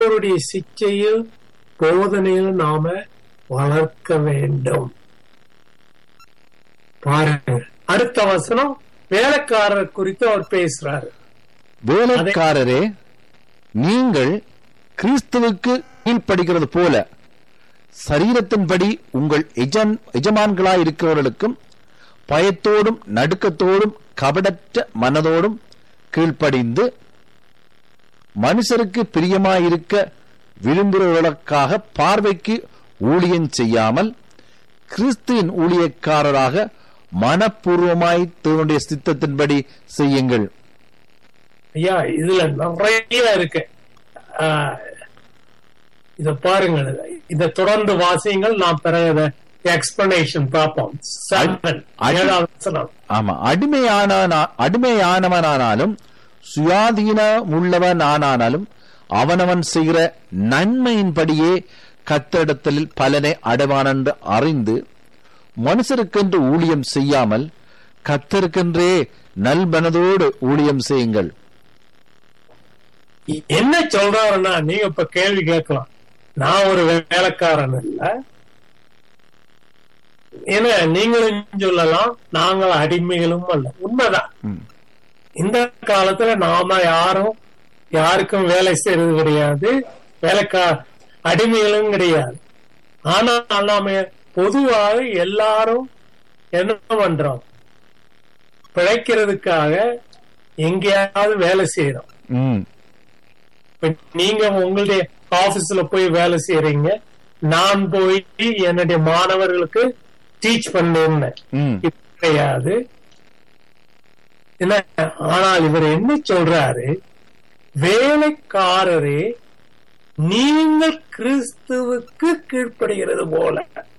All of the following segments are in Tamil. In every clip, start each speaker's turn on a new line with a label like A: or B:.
A: ஆண்டவருடைய சிச்சையில் போதனையில் நாம வளர்க்க வேண்டும் பாருங்க அடுத்த வசனம் வேலைக்காரர் குறித்து அவர் பேசுறாரு
B: வேலைக்காரரே நீங்கள் கிறிஸ்துவுக்கு கீழ்ப்படுகிறது போல சரீரத்தின்படி உங்கள் எஜன் எஜமான்களாயிருக்கிறவர்களுக்கும் பயத்தோடும் நடுக்கத்தோடும் கபடற்ற மனதோடும் கீழ்ப்படிந்து மனுஷருக்கு பிரியமாயிருக்க விரும்புகிறவர்களுக்காக பார்வைக்கு ஊழியம் செய்யாமல் கிறிஸ்துவின் ஊழியக்காரராக மனப்பூர்வமாய் தேவனுடைய சித்தத்தின்படி செய்யுங்கள்
A: ஐயா இதுல நிறைய இருக்கு ஆஹ், இத பாருங்க இத தொடர்ந்து வாசியுங்கள் நான் பிறகு எக்ஸ்பிளனேஷன் பார்ப்போம் Seven,
B: அடி-
A: ஏழாவது வசனம்.
B: ஆமா அடிமையான அடிமையானவனானாலும் சுயாதீனமுள்ளவனானாலும் அவனவன் செய்கிற நன்மையின்படியே கத்தரிடத்தில் பலனை அடைவான் என்று அறிந்து மனுஷருக்கென்று ஊழியம் செய்யாமல் கத்தருக்கென்றே நல்மனதோடு ஊழியம் செய்யுங்கள்
A: என்ன சொல்றாருன்னா நீங்க இப்ப கேள்வி கேட்கலாம் நான் ஒரு வேலைக்காரன் இல்ல ஏன்னா நீங்களும் சொல்லலாம் நாங்கள் அடிமைகளும் அல்ல உண்மைதான்
B: ம்.
A: இந்த காலத்துல நாம யாரும் யாருக்கும் வேலை செய்யறது கிடையாது வேலைக்கா அடிமைகளும் கிடையாது ஆனா நாம பொதுவாக எல்லாரும் என்ன பண்றோம் பிழைக்கிறதுக்காக எங்கேயாவது வேலை செய்யறோம்
B: ம்
A: இப்ப நீங்க உங்களுடைய ஆபீஸ்ல போய் வேலை செய்யறீங்க நான் போய் என்னுடைய மாணவர்களுக்கு டீச் பண்ணிருந்தேன்
B: ம்
A: இப்ப கிடையாது என்ன ஆனால் இவர் என்ன சொல்றாரு வேலைக்காரரே நீங்கள் கிறிஸ்துவுக்கு கீழ்ப்படுகிறது போல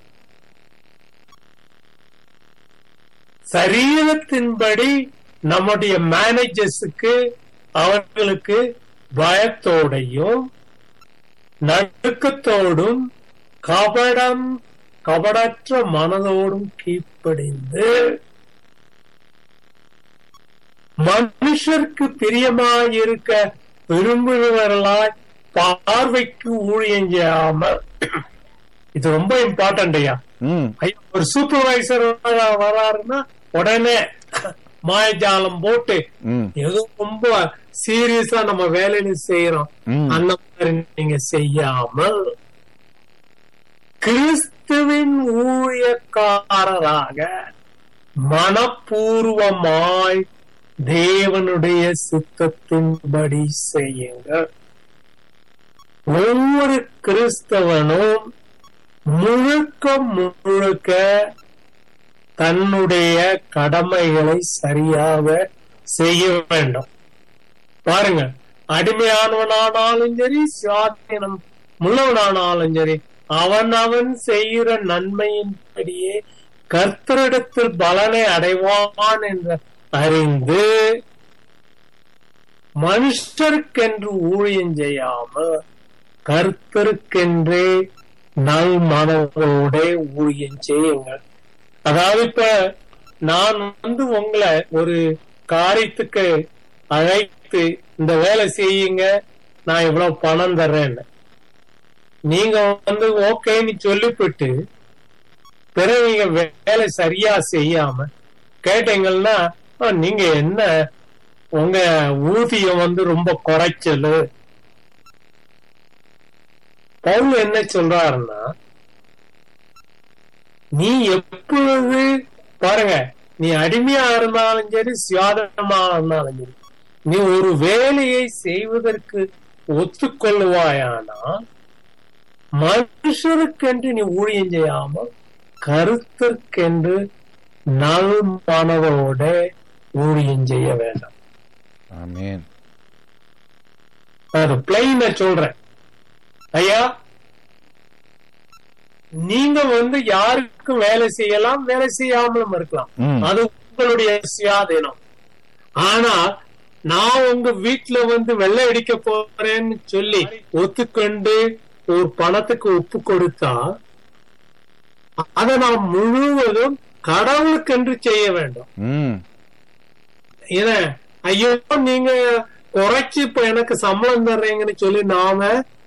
A: சரீரத்தின்படி நம்முடைய மேனேஜர்ஸுக்கு அவர்களுக்கு பயத்தோடையும் நடுக்கத்தோடும் கபடம் கபடற்ற மனதோடும் கீழ்ப்படிந்து மனுஷருக்கு பிரியமாயிருக்க விரும்புகிறவர்களாய் பார்வைக்கு ஊழியம் செய்யாமல் இது ரொம்ப இம்பார்ட்டன்ட் ஐயா
B: ம்
A: ஐயா, ஒரு சூப்பர்வைசர் வராருன்னா உடனே மாயஜாலம் போட்டு
B: ம்
A: ஏதோ ரொம்ப சீரியஸா நம்ம வேலையில செய்யறோம்
B: ம்.
A: அந்த மாதிரி நீங்க செய்யாமல் கிறிஸ்துவின் ஊழியக்காரராக மனப்பூர்வமாய் தேவனுடைய சித்தத்தின்படி செய்யுங்கள் ஒவ்வொரு கிறிஸ்தவனும் முழுக்க முழுக்க தன்னுடைய கடமைகளை சரியாக செய்ய வேண்டும் பாருங்க அடிமையானவனானாலும் சரி சுவாதீனம் உள்ளவனானாலும் சரி அவன் அவன் செய்கிற நன்மையின்படியே கர்த்தரிடத்தில் பலனை அடைவான் என்று அறிந்து மனுஷருக்கென்று ஊழியம் செய்யாமல் கர்த்தருக்கென்றே நல் மனதோட ஊழியம் செய்யுங்கள் அதாவது இப்ப நான் வந்து உங்களை ஒரு காரியத்துக்கு அழைத்து இந்த வேலை செய்யுங்க நான் இவ்வளவு பணம் தர்றேன்னு நீங்க வந்து ஓகேன்னு சொல்லிவிட்டு பிறகு நீங்க வேலை சரியா செய்யாம கேட்டீங்கன்னா "ஆ, நீங்க என்ன உங்க ஊதியம் வந்து ரொம்ப குறைச்சலு பவுல் என்ன சொல்றாருன்னா நீ எப்பொழுது பாருங்க நீ அடிமையா இருந்தாலும் சரி சுயாதனமா இருந்தாலும் சரி நீ ஒரு வேலையை செய்வதற்கு ஒத்துக்கொள்ளுவாயானா மனுஷருக்கென்று நீ ஊழியம் செய்யாமல் கருத்திற்கென்று நல் மனதோட ஊழியம் செய்ய வேண்டாம்
B: ஆமென்
A: நான் அது பிளைன சொல்றேன் ஐயா நீங்க வந்து யாருக்கும் வேலை செய்யலாம் வேலை செய்யாமலும் இருக்கலாம்
B: ம்.
A: அது உங்களுடைய சுயாதீனம் ஆனா நான் உங்க வீட்டுல வந்து வெள்ளை அடிக்க போறேன்னு சொல்லி ஒத்துக்கொண்டு ஒரு பணத்துக்கு ஒப்பு கொடுத்தா அதை நான் முழுவதும் கடவுளுக்கென்று செய்ய வேண்டும்
B: ம்
A: ஏன்னா ஐயோ நீங்க குறைச்சு இப்ப எனக்கு சம்பளம் தர்றீங்கன்னு சொல்லி நாம